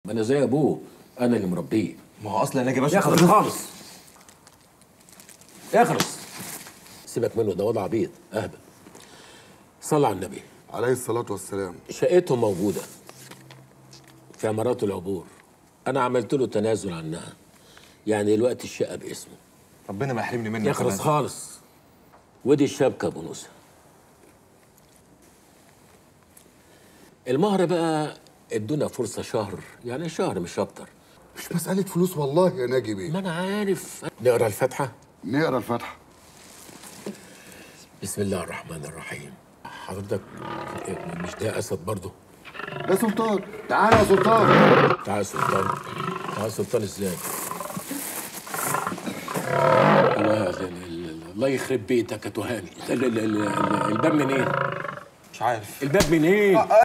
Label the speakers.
Speaker 1: ما انا زي ابوه انا اللي مربيه
Speaker 2: ما هو اصلا ناجي باشا
Speaker 1: اخرس خالص اخرس سيبك منه ده وضع عبيط اهبل صلى على النبي
Speaker 3: عليه الصلاة والسلام
Speaker 1: شقته موجودة في عمارات العبور أنا عملت له تنازل عنها يعني دلوقتي الشقة باسمه
Speaker 2: ربنا ما يحرمني منك
Speaker 1: يخلص
Speaker 2: كمان.
Speaker 1: خالص ودي الشبكة أبو نوسة المهر بقى ادونا فرصة شهر يعني شهر مش أكتر
Speaker 3: مش مسألة فلوس والله يا ناجي بيه
Speaker 1: ما أنا عارف نقرا الفاتحة
Speaker 3: نقرا الفاتحة
Speaker 1: بسم الله الرحمن الرحيم حضرتك مش ده أسد برضه
Speaker 3: يا سلطان تعالى يا سلطان
Speaker 1: تعال يا سلطان تعال يا سلطان ازاي الله الله يخرب بيتك يا تهامي ال- ال- ال- الباب منين؟
Speaker 2: مش عارف
Speaker 1: الباب منين؟